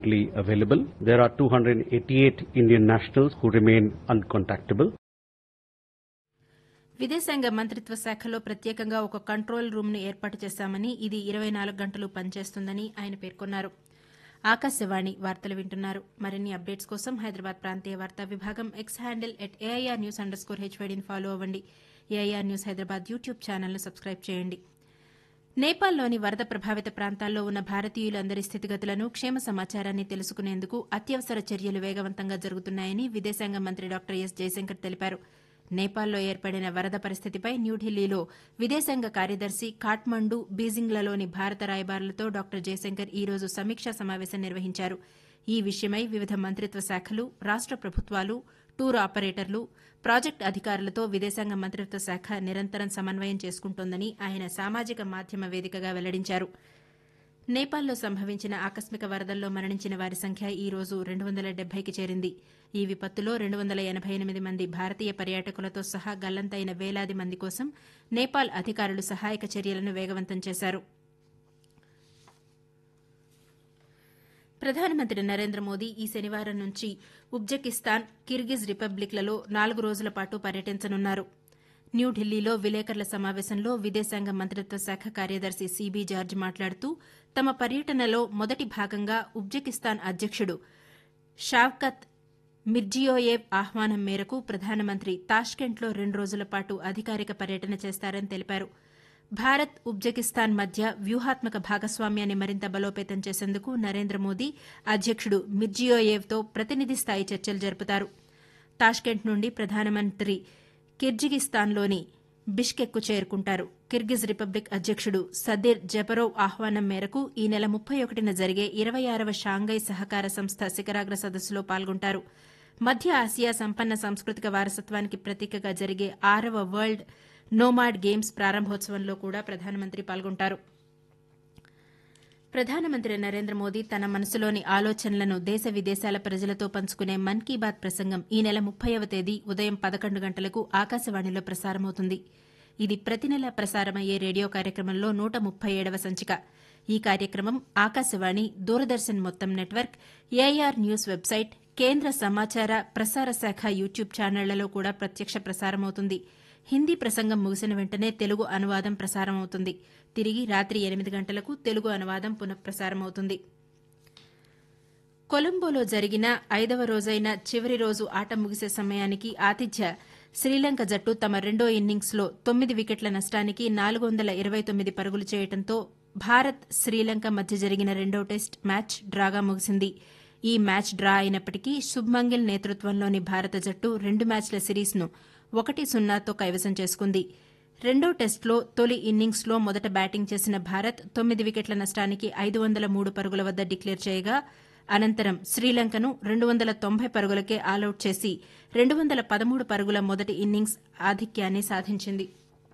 available. There are 288 Indian nationals who remain uncontactable. విదేశాంగ మంత్రిత్వ శాఖలో ప్రత్యేకంగా ఒక కంట్రోల్ రూమ్ను ఏర్పాటు చేశామని ఇది ఇరవై నాలుగు గంటలు పనిచేస్తుందని ఆయన పేర్కొన్నారు ఆకాశవాణి వార్తలు వింటున్నారు మరిన్ని అప్డేట్స్ కోసం హైదరాబాద్ ప్రాంతీయ వార్తా విభాగం X handle at AIR news underscore హెచ్వైడీని ఫాలో అవ్వండి ఏఐఆర్ న్యూస్ హైదరాబాద్ యూట్యూబ్ ఛానల్ను సబ్స్క్రైబ్ చేయండి నేపాల్లోని వరద ప్రభావిత ప్రాంతాల్లో ఉన్న భారతీయులందరి స్థితిగతులను క్షేమ సమాచారాన్ని తెలుసుకునేందుకు అత్యవసర చర్యలు వేగవంతంగా జరుగుతున్నాయని విదేశాంగ మంత్రి డాక్టర్ ఎస్ జయశంకర్ తెలిపారు నేపాల్లో ఏర్పడిన వరద పరిస్థితిపై న్యూఢిల్లీలో విదేశాంగ కార్యదర్శి కాఠ్మండు బీజింగ్లలోని భారత రాయబారులతో డాక్టర్ జయశంకర్ ఈ రోజు సమీక్షా సమావేశం నిర్వహించారు ఈ విషయమై వివిధ మంత్రిత్వ శాఖలు రాష్ట ప్రభుత్వాలు టూర్ ఆపరేటర్లు ప్రాజెక్టు అధికారులతో విదేశాంగ మంత్రిత్వ శాఖ నిరంతరం సమన్వయం చేసుకుంటోందని ఆయన సామాజిక మాధ్యమ వేదికగా వెల్లడించారు నేపాల్లో సంభవించిన ఆకస్మిక వరదల్లో మరణించిన వారి సంఖ్య ఈ రోజు రెండు వందల డెబ్బైకి చేరింది ఈ విపత్తులో రెండు వందల ఎనబై ఎనిమిది మంది భారతీయ పర్యాటకులతో సహా గల్లంతైన వేలాది మంది కోసం నేపాల్ అధికారులు సహాయక చర్యలను వేగవంతం చేశారు ప్రధానమంత్రి నరేంద్ర మోదీ ఈ శనివారం నుంచి ఉజ్బెకిస్తాన్ కిర్గిజ్ రిపబ్లిక్లలో నాలుగు రోజుల పాటు పర్యటించనున్నారు న్యూఢిల్లీలో విలేకరుల సమావేశంలో విదేశాంగ మంత్రిత్వ శాఖ కార్యదర్శి సీబీ జార్జ్ మాట్లాడుతూ తమ పర్యటనలో మొదటి భాగంగా ఉజ్బెకిస్తాన్ అధ్యకుడు షావ్కత్ మిర్జియోయేవ్ ఆహ్వానం మేరకు ప్రధానమంత్రి తాష్కెంట్లో రెండు రోజుల పాటు అధికారిక పర్యటన చేస్తారని తెలిపారు భారత్ ఉజ్బెకిస్తాన్ మధ్య వ్యూహాత్మక భాగస్వామ్యాన్ని మరింత బలోపేతం చేసేందుకు నరేంద్ర మోదీ అధ్యకుడు మిర్జియోయేవ్తో ప్రతినిధి స్థాయి చర్చలు జరుపుతారు తాష్కెంట్ నుండి ప్రధానమంత్రి కిర్జిగిస్తాన్లోని బిష్కెక్కు చేరుకుంటారు కిర్గిజ్ రిపబ్లిక్ అధ్యకుడు సదిర్ జపరోవ్ ఆహ్వానం మేరకు ఈ నెల ముప్పై ఒకటిన జరిగే ఇరవై ఆరవ షాంఘై సహకార సంస్థ శిఖరాగ్ర సదస్సులో పాల్గొంటారు మధ్య ఆసియా సంపన్న సాంస్కృతిక వారసత్వానికి ప్రతీకగా జరిగే ఆరవ వరల్డ్ నోమాడ్ గేమ్స్ ప్రారంభోత్సవంలో కూడా ప్రధానమంత్రి పాల్గొంటారు ప్రధానమంత్రి నరేంద్ర మోదీ తన మనసులోని ఆలోచనలను దేశ విదేశాల ప్రజలతో పంచుకునే మన్ కీ బాత్ ప్రసంగం ఈ నెల ముప్పైవ తేదీ ఉదయం పదకొండు గంటలకు ఆకాశవాణిలో ప్రసారమవుతుంది ఇది ప్రతి నెల ప్రసారమయ్యే రేడియో కార్యక్రమంలో నూట ముప్పై ఏడవ సంచిక ఈ కార్యక్రమం ఆకాశవాణి దూరదర్శన్ మొత్తం నెట్వర్క్ ఏఐఆర్ న్యూస్ వెబ్సైట్ కేంద్ర సమాచార ప్రసార శాఖ యూట్యూబ్ ఛానళ్లలో కూడా ప్రత్యక్ష ప్రసారమవుతుంది హిందీ ప్రసంగం ముగిసిన వెంటనే తెలుగు అనువాదం ప్రసారమవుతుంది తిరిగి రాత్రి ఎనిమిది గంటలకు తెలుగు అనువాదం పునఃప్రసారమవుతుంది కొలంబోలో జరిగిన ఐదవ రోజైన చివరి రోజు ఆట ముగిసే సమయానికి ఆతిథ్య శ్రీలంక జట్టు తమ రెండో ఇన్నింగ్స్లో తొమ్మిది వికెట్ల నష్టానికి నాలుగు వందల ఇరవై తొమ్మిది పరుగులు చేయడంతో భారత్ శ్రీలంక మధ్య జరిగిన రెండో టెస్ట్ మ్యాచ్ డ్రాగా ముగిసింది ఈ మ్యాచ్ డ్రా అయినప్పటికీ శుభ్మంగిల్ నేతృత్వంలోని భారత జట్టు రెండు మ్యాచ్ల సిరీస్ను ఒకటి సున్నాతో కైవసం చేసుకుంది రెండో టెస్టులో తొలి ఇన్నింగ్స్లో మొదట బ్యాటింగ్ చేసిన భారత్ తొమ్మిది వికెట్ల నష్టానికి ఐదు వందల మూడు పరుగుల వద్ద డిక్లేర్ చేయగా అనంతరం శ్రీలంకను రెండు వందల తొంభై పరుగులకే ఆలౌట్ చేసి రెండు వందల పదమూడు పరుగుల మొదటి ఇన్నింగ్స్ ఆధిక్యాన్ని సాధించింది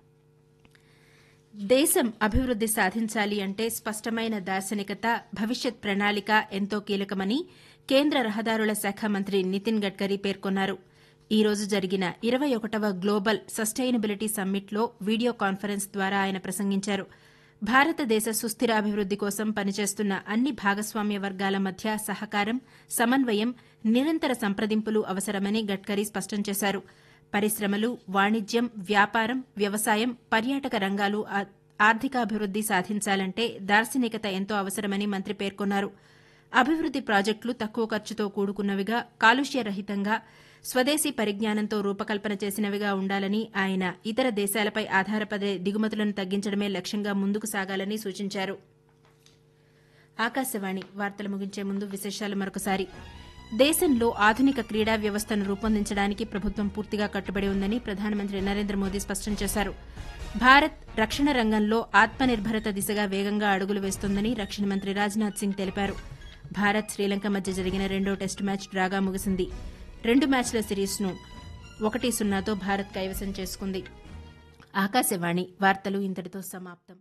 దేశం అభివృద్ది సాధించాలి అంటే స్పష్టమైన దార్శనికత భవిష్యత్ ప్రణాళిక ఎంతో కీలకమని కేంద్ర రహదారుల శాఖ మంత్రి నితిన్ గడ్కరీ పేర్కొన్నారు ఈ రోజు జరిగిన ఇరవై ఒకటవ గ్లోబల్ సస్టైనబిలిటీ సమ్మిట్లో వీడియో కాన్ఫరెన్స్ ద్వారా ఆయన ప్రసంగించారు భారతదేశ సుస్థిరాభివృద్ది కోసం పనిచేస్తున్న అన్ని భాగస్వామ్య వర్గాల మధ్య సహకారం సమన్వయం నిరంతర సంప్రదింపులు అవసరమని గడ్కరీ స్పష్టం చేశారు పరిశ్రమలు వాణిజ్యం వ్యాపారం వ్యవసాయం పర్యాటక రంగాలు ఆర్థికాభివృద్ది సాధించాలంటే దార్శనికత ఎంతో అవసరమని మంత్రి పేర్కొన్నారు అభివృద్ది ప్రాజెక్టులు తక్కువ ఖర్చుతో కూడుకున్నవిగా కాలుష్యరహితంగా స్వదేశీ పరిజ్ఞానంతో రూపకల్పన చేసినవిగా ఉండాలని ఆయన ఇతర దేశాలపై ఆధారపడే దిగుమతులను తగ్గించడమే లక్ష్యంగా ముందుకు సాగాలని సూచించారు ఆకాశవాణి వార్తలు ముగించే ముందు విశేషాలు మరొకసారి దేశంలో ఆధునిక క్రీడా వ్యవస్థను రూపొందించడానికి ప్రభుత్వం పూర్తిగా కట్టుబడి ఉందని ప్రధానమంత్రి నరేంద్ర మోదీ స్పష్టం చేశారు భారత్ రక్షణ రంగంలో ఆత్మనిర్భరత దిశగా వేగంగా అడుగులు వేస్తోందని రక్షణ మంత్రి రాజ్నాథ్ సింగ్ తెలిపారు భారత్ శ్రీలంక మధ్య జరిగిన రెండో టెస్టు మ్యాచ్ డ్రాగా ముగిసింది రెండు మ్యాచ్ల సిరీస్ను ఒకటి సున్నాతో భారత్ కైవసం చేసుకుంది ఆకాశవాణి వార్తలు ఇంతటితో సమాప్తం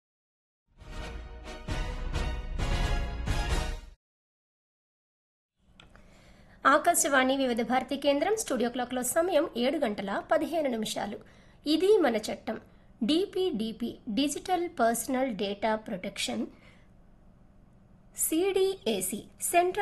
ఆకాశవాణి వివిధ భారతి కేంద్రం స్టూడియో క్లాక్లో సమయం ఏడు గంటల పదిహేను నిమిషాలు ఇది మన చట్టం DPDP digital personal data protection CDAC central